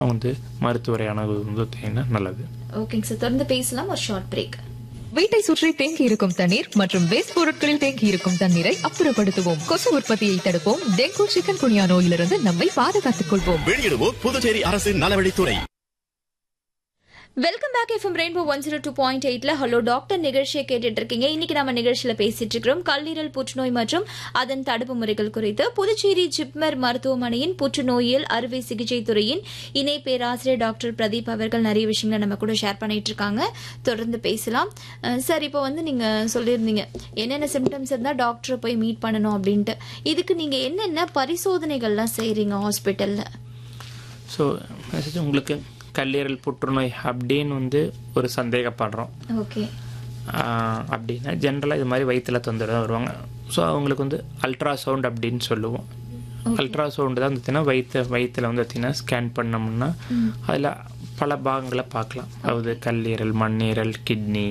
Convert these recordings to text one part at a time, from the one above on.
வந்து மருத்துவரை அணுகுவது வந்து பார்த்தீங்கன்னா நல்லது ஓகேங்க சார் தொடர்ந்து பேசலாம் ஒரு ஷார்ட் பிரேக் வீட்டை சுற்றி தேங்கி இருக்கும் தண்ணீர் மற்றும் வேஸ்ட் பொருட்களில் தேங்கி இருக்கும் தண்ணீரை அப்புறப்படுத்துவோம் கொசு உற்பத்தியை தடுப்போம் டெங்கு சிக்கன் குனியா நோயிலிருந்து நம்மை பாதுகாத்துக் கொள்வோம் வெளியிடுவோர் புதுச்சேரி அரசின் நலவழித்துறை welcome back FM rainbow one zero two point எயிட்ல ஹலோ டாக்டர் நிகழ்ச்சியை கேட்டுட்டு இருக்கீங்க இன்னைக்கு நம்ம நிகழ்ச்சியில பேசிட்டு இருக்கிறோம் கல்லீரல் புற்றுநோய் மற்றும் அதன் தடுப்பு முறைகள் குறித்து புதுச்சேரி ஜிப்மர் மருத்துவமனையின் புற்றுநோயியல் அறுவை சிகிச்சை துறையின் இணை பேராசிரியர் டாக்டர் பிரதீப் அவர்கள் நிறைய விஷயங்களை நம்ம கூட ஷேர் பண்ணிட்டு இருக்காங்க தொடர்ந்து பேசலாம் அஹ் சார் இப்போ வந்து நீங்க சொல்லியிருந்தீங்க என்னென்ன சிம்டம்ஸ் இருந்தா டாக்டரை போய் மீட் பண்ணணும் அப்படின்ட்டு இதுக்கு நீங்க என்னென்ன பரிசோதனைகள்லாம் செய்றீங்க ஹாஸ்பிட்டல்ல ஸோ உங்களுக்கு கல்லீரல் புற்றுநோய் அப்படின்னு வந்து ஒரு சந்தேகப்படுறோம் ஓகே ஆஹ் அப்படின்னா ஜென்ரலாக இது மாதிரி வயிற்றில் தொந்தரவு தான் வருவாங்க ஸோ அவங்களுக்கு வந்து அல்ட்ராசவுண்ட் அப்படின்னு சொல்லுவோம் அல்ட்ராசவுண்டு தான் வந்துச்சுன்னா வயிற்று வயிற்றில் வந்து பார்த்தீங்கன்னா ஸ்கேன் பண்ணோம்னா அதில் பல பாகங்களை பார்க்கலாம் அதாவது கல்லீரல் மண்ணீரல் கிட்னி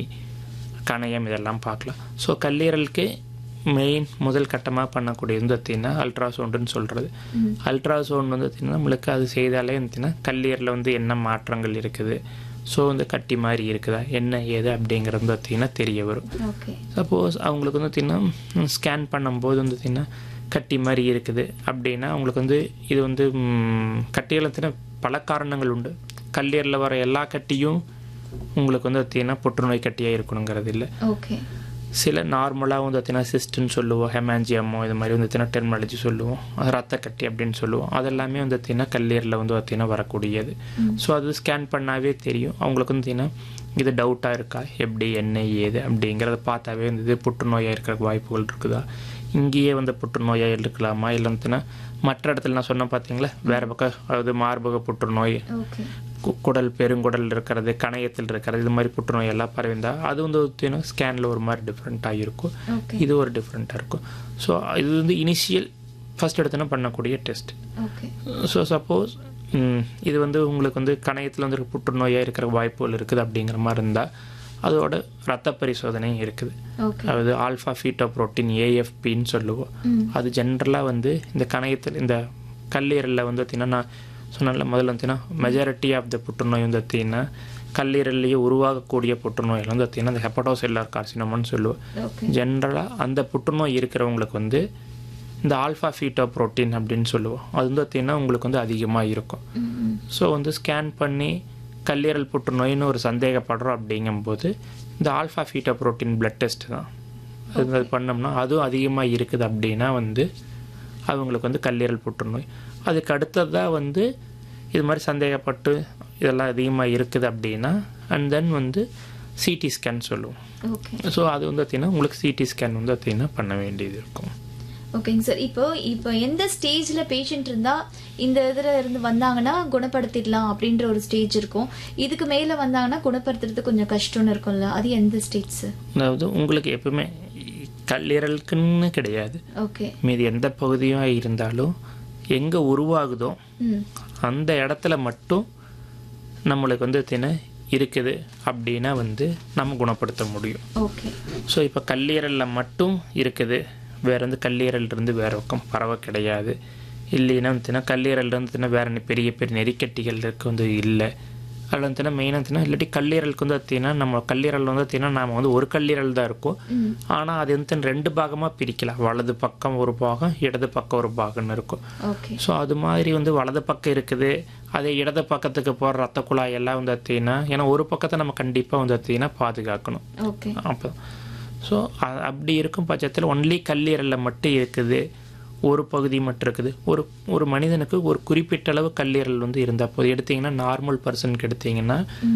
கணையம் இதெல்லாம் பார்க்கலாம் ஸோ கல்லீரலுக்கு மெயின் முதல் கட்டமாக பண்ணக்கூடியது வந்து பார்த்தீங்கன்னா அல்ட்ராசவுண்டுன்னு சொல்கிறது அல்ட்ராசவுண்ட் வந்து பார்த்தீங்கன்னா நம்மளுக்கு அது செய்தாலே வந்துச்சுன்னா கல்லீரலில் வந்து என்ன மாற்றங்கள் இருக்குது ஸோ வந்து கட்டி மாதிரி இருக்குதா என்ன ஏது அப்படிங்கிறது வந்து பார்த்தீங்கன்னா தெரிய வரும் ஓகே சப்போஸ் அவங்களுக்கு வந்து பார்த்திங்கன்னா ஸ்கேன் பண்ணும்போது வந்து பார்த்திங்கன்னா கட்டி மாதிரி இருக்குது அப்படின்னா அவங்களுக்கு வந்து இது வந்து ம், கட்டிகள் வந்து பல காரணங்கள் உண்டு கல்லீரலில் வர எல்லா கட்டியும் உங்களுக்கு வந்து பார்த்திங்கன்னா புற்றுநோய் கட்டியாக இருக்கணுங்கிறது இல்லை ஓகே சில நார்மலாக வந்து பார்த்தீங்கன்னா சிஸ்ட்னு சொல்லுவோம் ஹெமாஞ்சியமோ இது மாதிரி வந்து பார்த்தீங்கன்னா டெர்மாலஜி சொல்லுவோம் அது ரத்த கட்டி அப்படின்னு சொல்லுவோம் அதெல்லாமே வந்து பார்த்தீங்கன்னா கல்லீரலில் வந்து பார்த்தீங்கன்னா வரக்கூடியது ஸோ அது ஸ்கேன் பண்ணாவே தெரியும் அவங்களுக்கு வந்து பார்த்தீங்கன்னா இது டவுட்டாக இருக்கா எப்படி என்ன ஏது அப்படிங்கிறத பார்த்தாவே வந்து இது புற்றுநோயாக இருக்கிற வாய்ப்புகள் இருக்குதா இங்கேயே வந்து புற்றுநோயாக இருக்கலாமா இல்லை வந்துன்னா மற்ற இடத்துல நான் சொன்னேன் பார்த்தீங்களா வேறு பக்கம் அதாவது மார்பக புற்றுநோய் ஓகே கு- குடல் பெருங்குடல் இருக்கிறது கணையத்தில் இருக்கிறது இது மாதிரி புற்றுநோய் எல்லாம் பரவிந்தா அது வந்து பார்த்தீங்கன்னா ஸ்கேனில் ஒரு மாதிரி டிஃப்ரெண்ட்டாக இருக்கும் ஓகே இது ஒரு டிஃப்ரெண்ட்டாக இருக்கும் ஸோ இது வந்து இனிஷியல் ஃபர்ஸ்ட் எடுத்தோன்னா பண்ணக்கூடிய டெஸ்ட் ஓகே ஸோ சப்போஸ் இது வந்து உங்களுக்கு வந்து கணையத்தில் வந்து புற்றுநோயாக இருக்கிற வாய்ப்புகள் இருக்குது அப்படிங்கிற மாதிரி இருந்தால் அதோட ரத்த பரிசோதனையும் இருக்குது ஓகே அதாவது ஆல்ஃபா ஃபீட்டோ புரோட்டீன் ஏஎஃப்பின்னு சொல்லுவோம் அது ஜென்ரலாக வந்து இந்த கணையத்தில் இந்த கல்லீரலில் வந்து பார்த்தீங்கன்னா நான் சொன்னேன்ல முதல்ல பார்த்தீங்கன்னா மெஜாரிட்டி ஆஃப் த புற்றுநோய் வந்து பார்த்தீங்கன்னா கல்லீரல்லையே உருவாகக்கூடிய புற்றுநோயில் வந்து பார்த்தீங்கன்னா இந்த ஹெப்படோசெல்லார் கார்சினோமான்னு சொல்லுவோம் ஓகே ஜென்ரலாக அந்த புற்றுநோய் இருக்கிறவங்களுக்கு வந்து இந்த ஆல்ஃபா ஃபீட்டோ புரோட்டீன் அப்படின்னு சொல்லுவோம் அது வந்து பார்த்தீங்கன்னா உங்களுக்கு வந்து அதிகமாக இருக்கும் ஸோ வந்து ஸ்கேன் பண்ணி கல்லீரல் புற்றுநோயின்னு ஒரு சந்தேகப்படுறோம் அப்படிங்கும்போது இந்த alpha fetoprotein blood test தான் அது அது பண்ணோம்னா அதுவும் அதிகமாக இருக்குது அப்படின்னா வந்து அவங்களுக்கு வந்து கல்லீரல் புற்றுநோய் அதுக்கு அடுத்ததாக வந்து இது மாதிரி சந்தேகப்பட்டு இதெல்லாம் அதிகமாக இருக்குது அப்படின்னா அண்ட் தென் வந்து சிடி ஸ்கேன் சொல்லுவோம் ஓகே ஸோ அது வந்து பார்த்தீங்கன்னா உங்களுக்கு சிடி ஸ்கேன் வந்து பார்த்தீங்கன்னா பண்ண வேண்டியது இருக்கும் ஓகேங்க சார் இப்போ இப்போ எந்த ஸ்டேஜ்ல பேஷண்ட் இருந்தா இந்த இதுல இருந்து வந்தாங்கன்னா குணப்படுத்திடலாம் அப்படின்ற ஒரு ஸ்டேஜ் இருக்கும் இதுக்கு மேல வந்தாங்கன்னா குணப்படுத்துறது கொஞ்சம் கஷ்டம்னு இருக்கும்ல அது எந்த ஸ்டேஜ் சார் அதாவது உங்களுக்கு எப்பவுமே கல்லீரலுக்குன்னு கிடையாது ஓகே மீதி எந்த பகுதியாக இருந்தாலும் எங்கே உருவாகுதோ ம் அந்த இடத்துல மட்டும் நம்மளுக்கு வந்து பார்த்தீங்கன்னா இருக்குது அப்படின்னா வந்து நம்ம குணப்படுத்த முடியும் ஓகே ஸோ இப்போ கல்லீரலில் மட்டும் இருக்குது வேற வந்து கல்லீரல் இருந்து வேற பக்கம் பறவை கிடையாது இல்லைன்னா வந்துன்னா கல்லீரல் இருந்துச்சுன்னா வேற நெ- பெரிய பெரிய நெறிக்கட்டிகள் இருக்கு வந்து இல்லை அதில் வந்துன்னா மெயினாக வந்துன்னா இல்லாட்டி கல்லீரலுக்கு வந்து பார்த்தீங்கன்னா நம்ம கல்லீரல் வந்து பார்த்தீங்கன்னா நாம வந்து ஒரு கல்லீரல் தான் இருக்கும் ஆனால் அது வந்து ரெண்டு பாகமாக பிரிக்கலாம் வலது பக்கம் ஒரு பாகம் இடது பக்கம் ஒரு பாகம்னு இருக்கும் ஓகே ஸோ அது மாதிரி வந்து வலது பக்கம் இருக்குது அதே இடது பக்கத்துக்கு போகிற ரத்த குழாய் எல்லாம் வந்து பார்த்தீங்கன்னா ஏன்னா ஒரு பக்கத்தை நம்ம கண்டிப்பாக வந்து பார்த்தீங்கன்னா பாதுகாக்கணும் ஓகே அப்போ ஸோ அப்படி இருக்கும் பட்சத்தில் ஒன்லி கல்லீரலில் மட்டும் இருக்குது ஒரு பகுதி மட்டும் இருக்குது ஒரு ஒரு மனிதனுக்கு ஒரு குறிப்பிட்ட அளவு கல்லீரல் வந்து இருந்தால் போதும் எடுத்தீங்கன்னா நார்மல் பர்சனுக்கு எடுத்தீங்கன்னா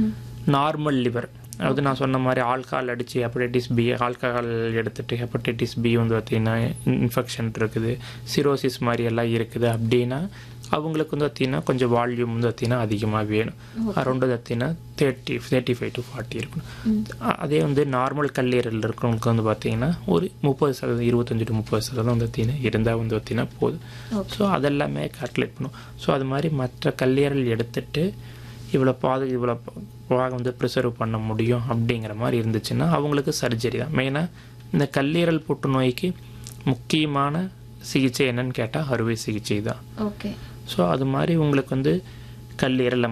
நார்மல் லிவர் அதாவது நான் சொன்ன மாதிரி ஆல்கஹால் அடித்து ஹெப்படைட்டிஸ் பி ஆல்கஹால் எடுத்துட்டு ஹெப்படைட்டிஸ் பி வந்து பார்த்தீங்கன்னா இன்ஃபெக்ஷன் இருக்குது சிரோசிஸ் மாதிரி எல்லாம் இருக்குது அப்படின்னா அவங்களுக்கு வந்து பார்த்தீங்கன்னா கொஞ்சம் வால்யூம் வந்து பார்த்தீங்கன்னா அதிகமாக வேணும் அரௌண்ட் பார்த்தீங்கன்னா thirty thirty five to forty இருக்கணும் அ- அதே வந்து நார்மல் கல்லீரல் இருக்கிறவங்களுக்கு வந்து பார்த்தீங்கன்னா ஒரு முப்பது சதவீதம் இருபத்தஞ்சு டு முப்பது சதவீதம் வந்து பார்த்தீங்கன்னா இருந்தால் வந்து பார்த்தீங்கன்னா போதும் ஸோ அதெல்லாமே கால்குலேட் பண்ணும் ஸோ அது மாதிரி மற்ற கல்லீரல் எடுத்துட்டு இவ்வளோ பாது இவ்வளோ பாகம் வந்து ப்ரிசர்வ் பண்ண முடியும் அப்படிங்கிற மாதிரி இருந்துச்சுன்னா அவங்களுக்கு சர்ஜரி தான் மெயினாக இந்த கல்லீரல் புற்றுநோய்க்கு முக்கியமான சிகிச்சை என்னன்னு கேட்டால் அறுவை சிகிச்சை தான் ஓகே ஸோ அது மாதிரி உங்களுக்கு வந்து கல்லீரலை